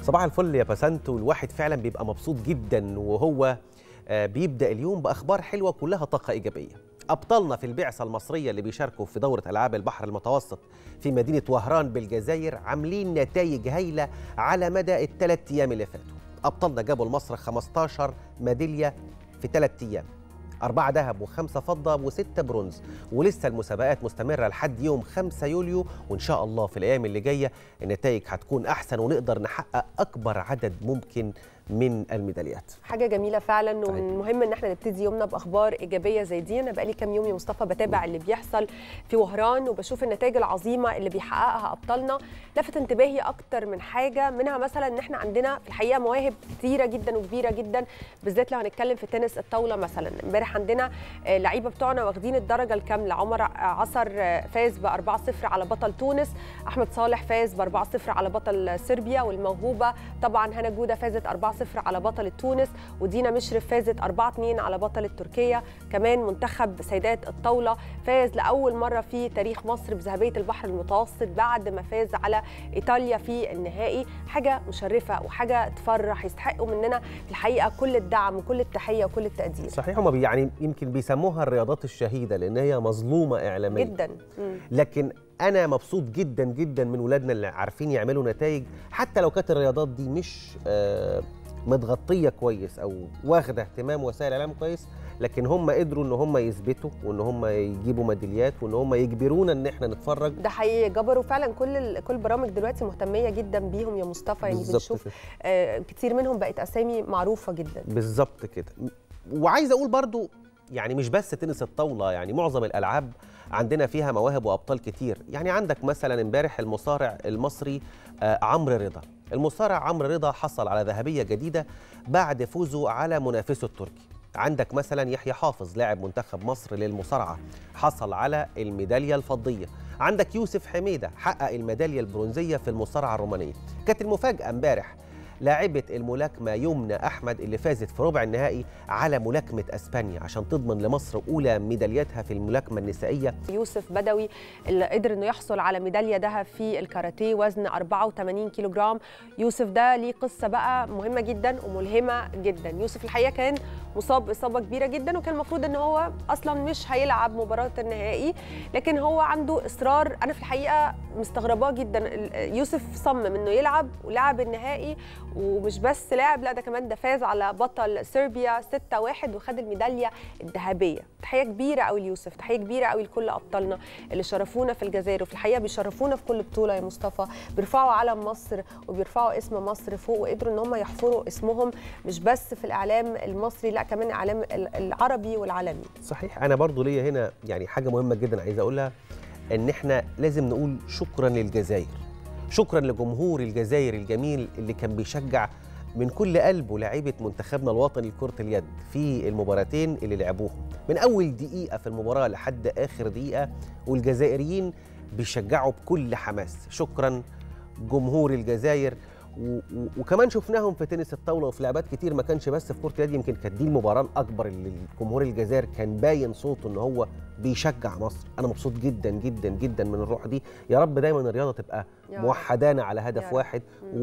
صباح الفل يا بسنت والواحد فعلا بيبقى مبسوط جدا وهو آه، بيبدا اليوم باخبار حلوه كلها طاقه ايجابيه ابطالنا في البعثه المصريه اللي بيشاركوا في دوره العاب البحر المتوسط في مدينه وهران بالجزائر عاملين نتائج هايله على مدى الثلاث ايام اللي فاتوا ابطالنا جابوا لمصر 15 ميداليه في ثلاث ايام أربعة ذهب وخمسة فضة وستة برونز ولسه المسابقات مستمرة لحد يوم 5 يوليو وإن شاء الله في الأيام اللي جاية النتائج هتكون أحسن ونقدر نحقق أكبر عدد ممكن من الميداليات حاجه جميله فعلا صحيح. ومن المهم ان احنا نبتدي يومنا باخبار ايجابيه زي دي انا بقالي كام يوم يا مصطفى بتابع اللي بيحصل في وهران وبشوف النتائج العظيمه اللي بيحققها ابطالنا لفت انتباهي اكتر من حاجه منها مثلا ان احنا عندنا في الحقيقه مواهب كتيره جدا وكبيره جدا بالذات لو هنتكلم في تنس الطاوله مثلا امبارح عندنا آه، لعيبه بتوعنا واخدين الدرجه الكامله عمر عصر آه، فاز ب 4-0 على بطل تونس احمد صالح فاز ب 4-0 على بطل صربيا والموهوبه طبعا هنا جوده فازت 4-0 على بطل تونس ودينا مشرف فازت 4-2 على بطل تركيا كمان منتخب سيدات الطاوله فاز لاول مره في تاريخ مصر بذهبيه البحر المتوسط بعد ما فاز على ايطاليا في النهائي حاجه مشرفه وحاجه تفرح يستحقوا مننا في الحقيقه كل الدعم وكل التحيه وكل التقدير صحيح هما بي يعني يمكن بيسموها الرياضات الشهيدة لأن هي مظلومة إعلاميا جدا مم. لكن انا مبسوط جدا جدا من ولادنا اللي عارفين يعملوا نتائج حتى لو كانت الرياضات دي مش آه، متغطيه كويس او واخده اهتمام وسائل اعلام كويس لكن هم قدروا ان هم يثبتوا وان هم يجيبوا ميداليات وان هم يجبرونا ان احنا نتفرج ده حقيقي جبروا فعلا كل ال- كل البرامج دلوقتي مهتميه جدا بيهم يا مصطفى يعني بالظبط بنشوف كده. آه، كتير منهم بقت اسامي معروفه جدا بالظبط كده وعايز اقول برضو يعني مش بس تنس الطاوله يعني معظم الالعاب عندنا فيها مواهب وابطال كتير يعني عندك مثلا امبارح المصارع المصري آه، عمرو رضا المصارع عمرو رضا حصل على ذهبيه جديده بعد فوزه على منافسه التركي عندك مثلا يحيى حافظ لاعب منتخب مصر للمصارعه حصل على الميداليه الفضيه عندك يوسف حميده حقق الميداليه البرونزيه في المصارعه الرومانيه كانت المفاجاه امبارح لاعبة الملاكمة يمنى أحمد اللي فازت في ربع النهائي على ملاكمة أسبانيا عشان تضمن لمصر أولى ميدالياتها في الملاكمة النسائية يوسف بدوي اللي قدر انه يحصل على ميداليه ذهب في الكاراتيه وزن 84 كيلو جرام يوسف ده ليه قصه بقى مهمه جدا وملهمه جدا يوسف الحقيقه كان مصاب اصابه كبيره جدا وكان المفروض ان هو اصلا مش هيلعب مباراه النهائي لكن هو عنده اصرار انا في الحقيقه مستغرباه جدا ال- يوسف صمم انه يلعب ولعب النهائي ومش بس لعب لا ده كمان ده فاز على بطل صربيا 6-1 وخد الميداليه الذهبيه تحيه كبيره قوي ليوسف تحيه كبيره قوي لكل ابطالنا اللي شرفونا في الجزائر وفي الحقيقه بيشرفونا في كل بطوله يا مصطفى بيرفعوا علم مصر وبيرفعوا اسم مصر فوق وقدروا ان هم يحفروا اسمهم مش بس في الاعلام المصري لا كمان الاعلام ال- العربي والعالمي صحيح أنا برضو ليا هنا يعني حاجة مهمة جدا عايز أقولها إن إحنا لازم نقول شكرا للجزائر شكرا لجمهور الجزائر الجميل اللي كان بيشجع من كل قلبه لاعيبه منتخبنا الوطني لكره اليد في المباراتين اللي لعبوهم من اول دقيقه في المباراه لحد اخر دقيقه والجزائريين بيشجعوا بكل حماس شكرا جمهور الجزائر و- و- وكمان شفناهم في تنس الطاوله وفي لعبات كتير ما كانش بس في كره اليد يمكن كانت دي المباراه الاكبر اللي الجمهور الجزائر كان باين صوته ان هو بيشجع مصر انا مبسوط جدا جدا جدا من الروح دي يا رب دايما الرياضه تبقى يا رب. موحدانا على يا هدف رب. واحد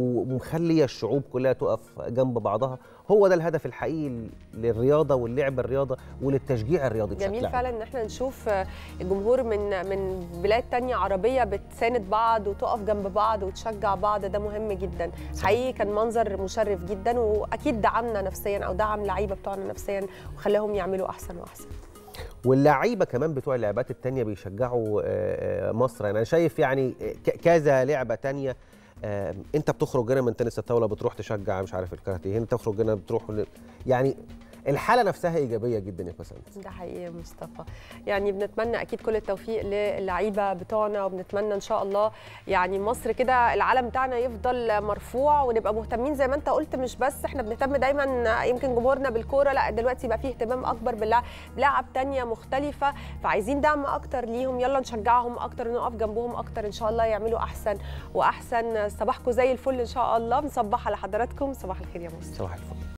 ومخليه الشعوب كلها تقف جنب بعضها هو ده الهدف الحقيقي للرياضه واللعب الرياضه وللتشجيع الرياضي بشكل جميل عام فعلا ان احنا نشوف آه، الجمهور من من بلاد تانية عربية بتساند بعض وتقف جنب بعض وتشجع بعض ده مهم جدا حقيقي كان منظر مشرف جدا واكيد دعمنا نفسيا او دعم لعيبه بتوعنا نفسيا وخلاهم يعملوا احسن واحسن واللعيبه كمان بتوع اللعبات التانية بيشجعوا آه، آه، مصر يعني انا شايف يعني ك- كذا لعبه تانية آه، انت بتخرج هنا من تنس الطاوله بتروح تشجع مش عارف الكاراتيه هنا تخرج هنا بتروح ل- يعني الحاله نفسها ايجابيه جدا يا بسنت ده حقيقي يا مصطفى يعني بنتمنى اكيد كل التوفيق للعيبه بتوعنا وبنتمنى ان شاء الله يعني مصر كده العلم بتاعنا يفضل مرفوع ونبقى مهتمين زي ما انت قلت مش بس احنا بنهتم دايما يمكن جمهورنا بالكوره لا دلوقتي بقى فيه اهتمام اكبر باللعب بلعب تانية مختلفه فعايزين دعم اكتر ليهم يلا نشجعهم اكتر نقف جنبهم اكتر ان شاء الله يعملوا احسن واحسن صباحكم زي الفل ان شاء الله بنصبح على حضراتكم صباح الخير يا مصر صباح الفل